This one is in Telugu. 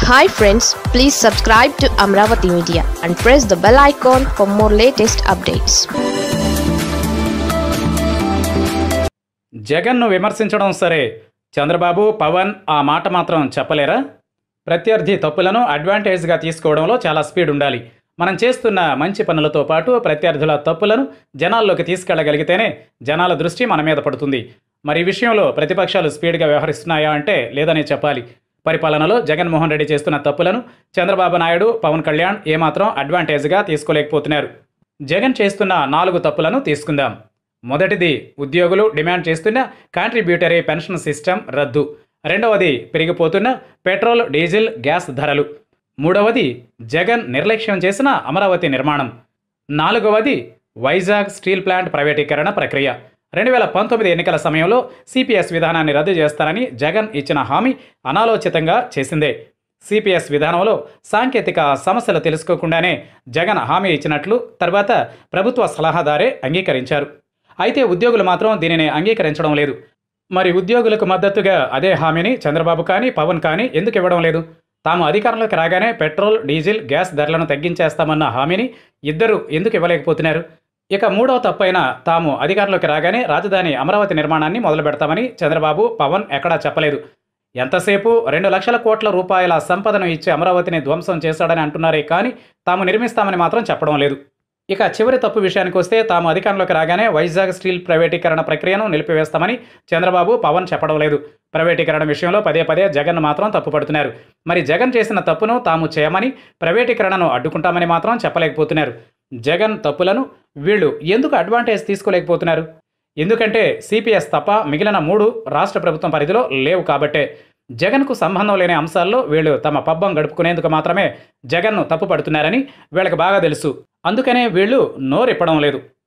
hi friends please subscribe to Amaravati media and press the bell icon for more latest updates జగన్ను విమర్శించడం సరే చంద్రబాబు పవన్ ఆ మాట మాత్రం చెప్పలేరా ప్రత్యర్థి తప్పులను అడ్వాంటేజ్గా తీసుకోవడంలో చాలా స్పీడ్ ఉండాలి మనం చేస్తున్న మంచి పనులతో పాటు ప్రత్యర్థుల తప్పులను జనాల్లోకి తీసుకెళ్లగలిగితేనే జనాల దృష్టి మన మీద పడుతుంది మరి ఈ విషయంలో ప్రతిపక్షాలు స్పీడ్గా వ్యవహరిస్తున్నాయా అంటే లేదనే చెప్పాలి పరిపాలనలో జగన్మోహన్ రెడ్డి చేస్తున్న తప్పులను చంద్రబాబు నాయుడు పవన్ కళ్యాణ్ ఏమాత్రం అడ్వాంటేజ్గా తీసుకోలేకపోతున్నారు జగన్ చేస్తున్న నాలుగు తప్పులను తీసుకుందాం మొదటిది ఉద్యోగులు డిమాండ్ చేస్తున్న కాంట్రిబ్యూటరీ పెన్షన్ సిస్టమ్ రద్దు రెండవది పెరిగిపోతున్న పెట్రోల్ డీజిల్ గ్యాస్ ధరలు మూడవది జగన్ నిర్లక్ష్యం చేసిన అమరావతి నిర్మాణం నాలుగవది వైజాగ్ స్టీల్ ప్లాంట్ ప్రైవేటీకరణ ప్రక్రియ రెండు వేల పంతొమ్మిది ఎన్నికల సమయంలో సిపిఎస్ విధానాన్ని రద్దు చేస్తానని జగన్ ఇచ్చిన హామీ అనాలోచితంగా చేసిందే సిపిఎస్ విధానంలో సాంకేతిక సమస్యలు తెలుసుకోకుండానే జగన్ హామీ ఇచ్చినట్లు తర్వాత ప్రభుత్వ సలహాదారే అంగీకరించారు అయితే ఉద్యోగులు మాత్రం దీనిని అంగీకరించడం లేదు మరి ఉద్యోగులకు మద్దతుగా అదే హామీని చంద్రబాబు కానీ పవన్ కానీ ఎందుకు ఇవ్వడం లేదు తాము అధికారంలోకి రాగానే పెట్రోల్ డీజిల్ గ్యాస్ ధరలను తగ్గించేస్తామన్న హామీని ఇద్దరు ఎందుకు ఇవ్వలేకపోతున్నారు ఇక మూడవ తప్పైన తాము అధికారంలోకి రాగానే రాజధాని అమరావతి నిర్మాణాన్ని మొదలు పెడతామని చంద్రబాబు పవన్ ఎక్కడా చెప్పలేదు ఎంతసేపు రెండు లక్షల కోట్ల రూపాయల సంపదను ఇచ్చి అమరావతిని ధ్వంసం చేశాడని అంటున్నారే కానీ తాము నిర్మిస్తామని మాత్రం చెప్పడం లేదు ఇక చివరి తప్పు విషయానికి వస్తే తాము అధికారంలోకి రాగానే వైజాగ్ స్టీల్ ప్రైవేటీకరణ ప్రక్రియను నిలిపివేస్తామని చంద్రబాబు పవన్ చెప్పడం లేదు ప్రైవేటీకరణ విషయంలో పదే పదే జగన్ మాత్రం తప్పుపడుతున్నారు మరి జగన్ చేసిన తప్పును తాము చేయమని ప్రైవేటీకరణను అడ్డుకుంటామని మాత్రం చెప్పలేకపోతున్నారు జగన్ తప్పులను వీళ్ళు ఎందుకు అడ్వాంటేజ్ తీసుకోలేకపోతున్నారు ఎందుకంటే సిపిఎస్ తప్ప మిగిలిన మూడు రాష్ట్ర ప్రభుత్వం పరిధిలో లేవు కాబట్టే జగన్కు సంబంధం లేని అంశాల్లో వీళ్ళు తమ పబ్బం గడుపుకునేందుకు మాత్రమే జగన్ను తప్పుపడుతున్నారని వీళ్ళకి బాగా తెలుసు అందుకనే వీళ్ళు నోరెప్పడం లేదు